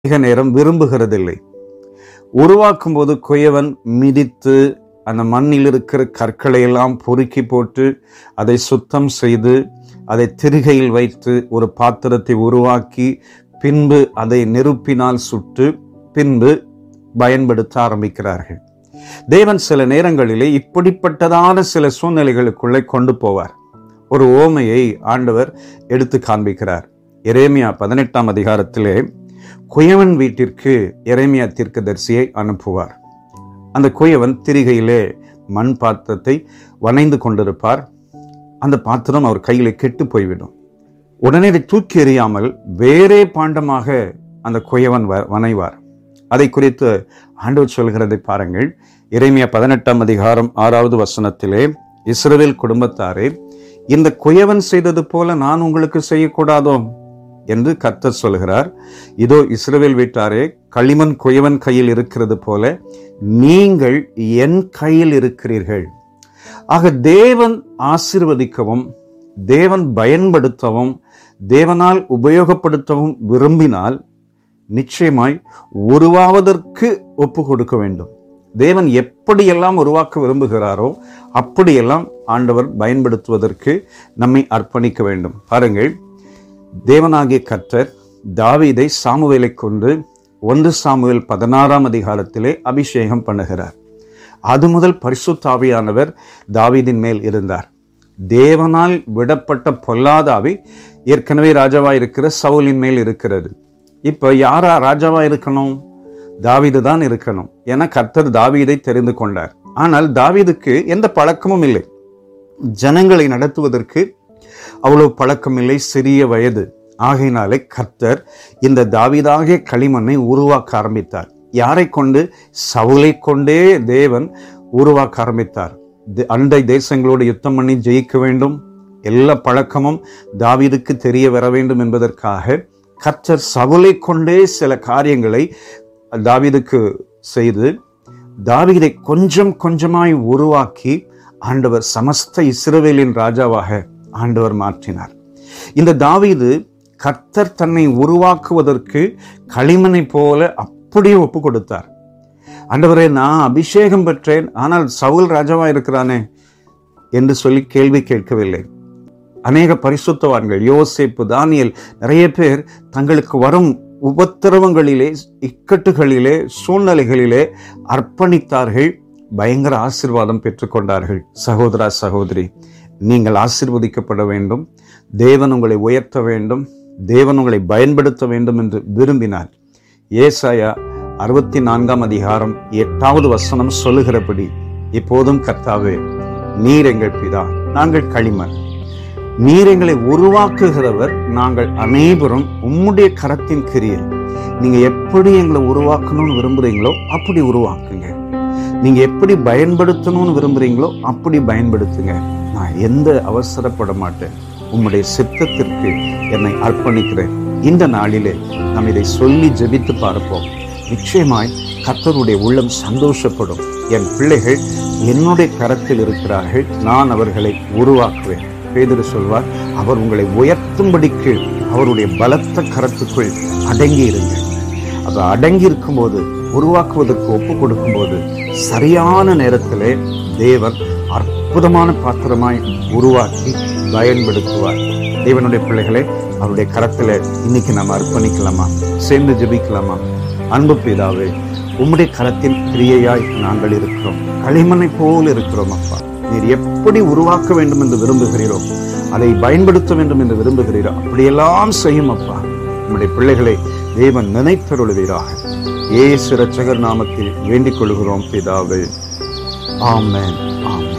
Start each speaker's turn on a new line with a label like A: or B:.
A: அதிக நேரம் விரும்புகிறதில்லை உருவாக்கும் போது குயவன் மிதித்து அந்த மண்ணில் இருக்கிற கற்களை எல்லாம் பொறுக்கி போட்டு அதை சுத்தம் செய்து அதை திருகையில் வைத்து ஒரு பாத்திரத்தை உருவாக்கி பின்பு அதை நெருப்பினால் சுட்டு பின்பு பயன்படுத்த ஆரம்பிக்கிறார்கள் தேவன் சில நேரங்களிலே இப்படிப்பட்டதான சில சூழ்நிலைகளுக்குள்ளே கொண்டு போவார் ஒரு ஓமையை ஆண்டவர் எடுத்து காண்பிக்கிறார் எரேமியா பதினெட்டாம் அதிகாரத்திலே குயவன் வீட்டிற்கு எரேமியா தீர்க்கதரிசியை அனுப்புவார் அந்த குயவன் திரிகையிலே மண் பாத்திரத்தை வனைந்து கொண்டிருப்பார் அந்த பாத்திரம் அவர் கையிலே கெட்டு போய்விடும் உடனே அதை தூக்கி எறியாமல் வேறே பாண்டமாக அந்த குயவன் வ- வனைவார் அதை குறித்து ஆண்டவர் சொல்கிறதை பாருங்கள் இறைமையா பதினெட்டாம் அதிகாரம் ஆறாவது வசனத்திலே இஸ்ரவேல் குடும்பத்தாரே இந்த குயவன் செய்தது போல நான் உங்களுக்கு செய்யக்கூடாதோ என்று கர்த்தர் சொல்கிறார் இதோ இஸ்ரவேல் வீட்டாரே களிமண் குயவன் கையில் இருக்கிறது போல நீங்கள் என் கையில் இருக்கிறீர்கள் ஆக தேவன் ஆசீர்வதிக்கவும் தேவன் பயன்படுத்தவும் தேவனால் உபயோகப்படுத்தவும் விரும்பினால் நிச்சயமாய் உருவாவதற்கு ஒப்பு கொடுக்க வேண்டும் தேவன் எப்படியெல்லாம் உருவாக்க விரும்புகிறாரோ அப்படியெல்லாம் ஆண்டவர் பயன்படுத்துவதற்கு நம்மை அர்ப்பணிக்க வேண்டும் பாருங்கள் தேவனாகிய கர்த்தர் தாவீதை சாமுவேலை கொண்டு ஒன்று சாமுவேல் பதினாறாம் அதிகாரத்திலே அபிஷேகம் பண்ணுகிறார் அது முதல் பரிசுத்தாவியானவர் தாவீதின் மேல் இருந்தார் தேவனால் விடப்பட்ட பொல்லாதாவி ஏற்கனவே ராஜாவா இருக்கிற சவுலின் மேல் இருக்கிறது இப்போ யாரா ராஜாவா இருக்கணும் தாவீது தான் இருக்கணும் என கர்த்தர் தாவீதை தெரிந்து கொண்டார் ஆனால் தாவீதுக்கு எந்த பழக்கமும் இல்லை ஜனங்களை நடத்துவதற்கு அவ்வளவு பழக்கமில்லை சிறிய வயது ஆகையினாலே கர்த்தர் இந்த தாவீதாகிய களிமண்ணை உருவாக்க ஆரம்பித்தார் யாரை கொண்டு சவுலை கொண்டே தேவன் உருவாக்க ஆரம்பித்தார் தி- அண்டை தேசங்களோடு யுத்தம் பண்ணி ஜெயிக்க வேண்டும் எல்லா பழக்கமும் தாவீதுக்கு தெரிய வர வேண்டும் என்பதற்காக கர்த்தர் சவுலை கொண்டே சில காரியங்களை தாவீதுக்கு செய்து தாவீதை கொஞ்சம் கொஞ்சமாய் உருவாக்கி ஆண்டவர் சமஸ்த இஸ்ரவேலின் ராஜாவாக ஆண்டவர் மாற்றினார் இந்த தாவீது கர்த்தர் தன்னை உருவாக்குவதற்கு களிமண்ணை போல அப்படியே ஒப்பு கொடுத்தார் ஆண்டவரே நான் அபிஷேகம் பெற்றேன் ஆனால் சவுல் ராஜாவா இருக்கிறானே என்று சொல்லி கேள்வி கேட்கவில்லை அநேக பரிசுத்தவான்கள் யோசேப்பு தானியல் நிறைய பேர் தங்களுக்கு வரும் உபத்திரவங்களிலே இக்கட்டுகளிலே சூழ்நிலைகளிலே அர்ப்பணித்தார்கள் பயங்கர ஆசீர்வாதம் பெற்றுக்கொண்டார்கள் சகோதரா சகோதரி நீங்கள் ஆசீர்வதிக்கப்பட வேண்டும் தேவன் உங்களை உயர்த்த வேண்டும் தேவன் உங்களை பயன்படுத்த வேண்டும் என்று விரும்பினார் ஏசாயா அறுபத்தி நான்காம் அதிகாரம் எட்டாவது வசனம் சொல்லுகிறபடி இப்போதும் கர்த்தாவே நீர் எங்கள் பிதா நாங்கள் களிமண் நீர் எங்களை உருவாக்குகிறவர் நாங்கள் அனைவரும் உம்முடைய கரத்தின் கிரியை நீங்க எப்படி எங்களை உருவாக்கணும்னு விரும்புறீங்களோ அப்படி உருவாக்குங்க நீங்க எப்படி பயன்படுத்தணும்னு விரும்புறீங்களோ அப்படி பயன்படுத்துங்க நான் எந்த அவசரப்பட மாட்டேன் உம்முடைய சித்தத்திற்கு என்னை அர்ப்பணிக்கிறேன் இந்த நாளிலே நாம் இதை சொல்லி ஜெபித்து பார்ப்போம் நிச்சயமாய் கர்த்தருடைய உள்ளம் சந்தோஷப்படும் என் பிள்ளைகள் என்னுடைய கரத்தில் இருக்கிறார்கள் நான் அவர்களை உருவாக்குவேன் பேதுரு சொல்வார் அவர் உங்களை உயர்த்தும்படிக்கு அவருடைய பலத்த கரத்துக்குள் அடங்கி இருங்கள் அது அடங்கி இருக்கும்போது உருவாக்குவதற்கு ஒப்பு கொடுக்கும்போது சரியான நேரத்திலே தேவன் அற்புதமான பாத்திரமாய் உருவாக்கி பயன்படுத்துவார் தேவனுடைய பிள்ளைகளை அவருடைய கரத்தில் இன்னைக்கு நம்ம அர்ப்பணிக்கலாமா சேர்ந்து ஜெபிக்கலாமா அன்பு பிதாவே உம்முடைய கரத்தின் கிரியையாய் நாங்கள் இருக்கிறோம் களிமண்ணை போல் இருக்கிறோம் அப்பா நீர் எப்படி உருவாக்க வேண்டும் என்று விரும்புகிறீரோ அதை பயன்படுத்த வேண்டும் என்று விரும்புகிறீரோ அப்படியெல்லாம் செய்யும் அப்பா உம்முடைய பிள்ளைகளை தேவன் நினைத்தருளுவீராக ஏசு ரட்சகர் நாமத்தில் வேண்டிக் கொள்கிறோம் பிதாவே ஆமென் ஆமென்